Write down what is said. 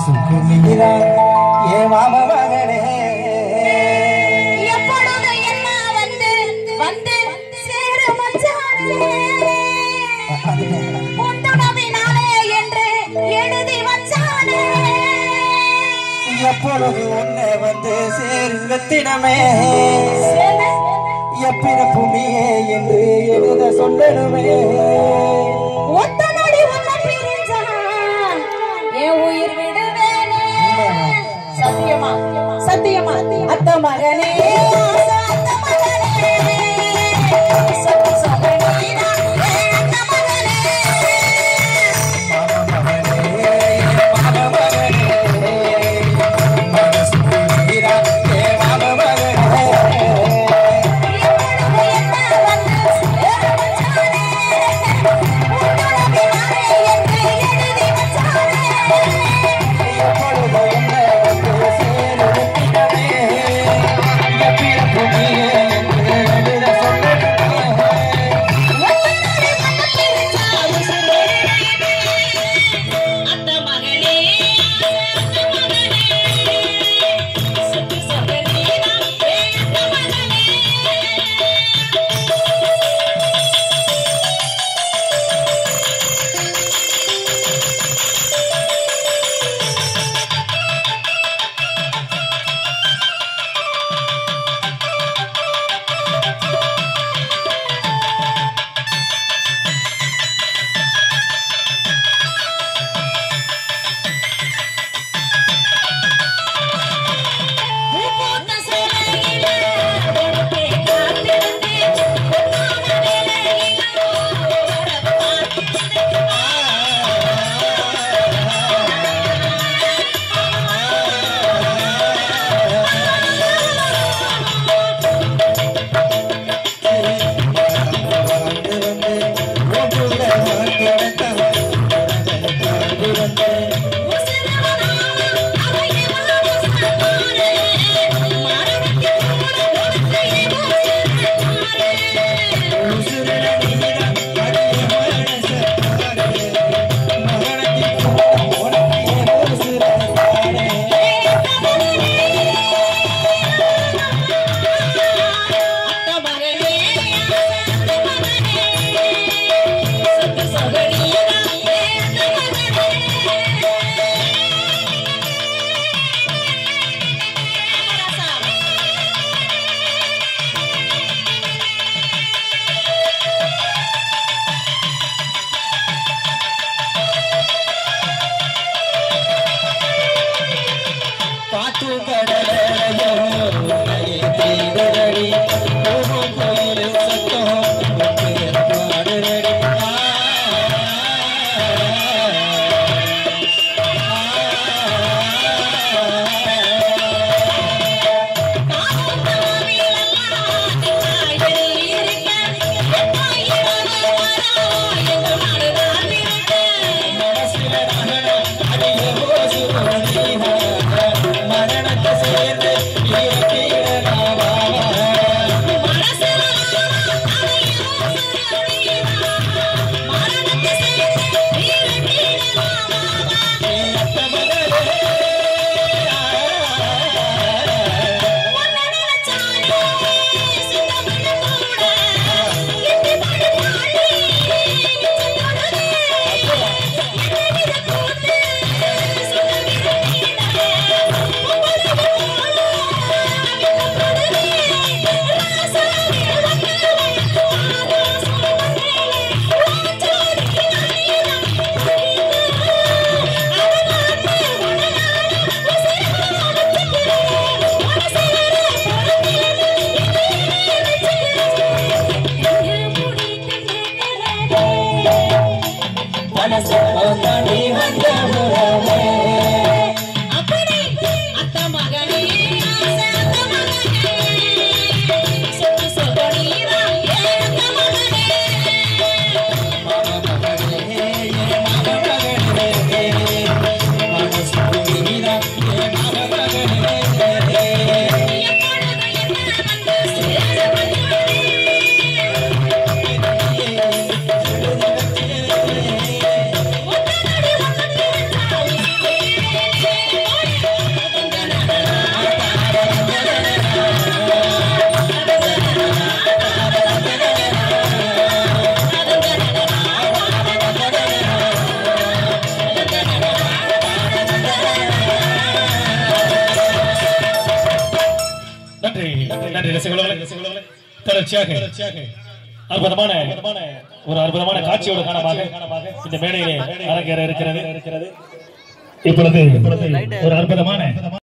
மனசுக்கு நீதான் ஏ மாம மகனே எப்பொழுது என்ன வந்து வந்து சேரு மச்சானே உண்டுணவினாலே என்று எழுதி வச்சானே எப்பொழுது உன்னை வந்து சேருங்க தினமே சேல, எப்பிறப்பு நீயே என்று எழுத சொல்லணுமே ஒத்த நொடி உன்னை பிரிஞ்சா என் உயிர் விடுவேனே சத்தியமா சத்தியமா அத்த மகனே ஆசை அத்த மகனே சத்து சகனீனா அத்த மகனே மாம மகனே மாம மகனே மனசுக்கு நீதான் ஏ மாம மகனே எப்பொழுது என்ன வந்து சேரு மச்சானே உண்டுணவினாலே என்று எழுதி வச்சானே எப்பொழுது உன்னை வந்து சேருங்க தினமே எப்பிறப்பு நீயே என்று எழுத சொல்லணுமே காத்து கடலையோ தேடடி போகும் கோயில் சத்தம் பாடுறடி மரணத்தை சேர்ந்து Yeah. நன்றி நன்றி ரசிகர்களே தொடர்ச்சியாக அற்புதமான ஒரு அற்புதமான காட்சியோடு காணமாக இந்த மேடையிலே அரங்கேற இருக்கிறது இப்பொழுது ஒரு அற்புதமான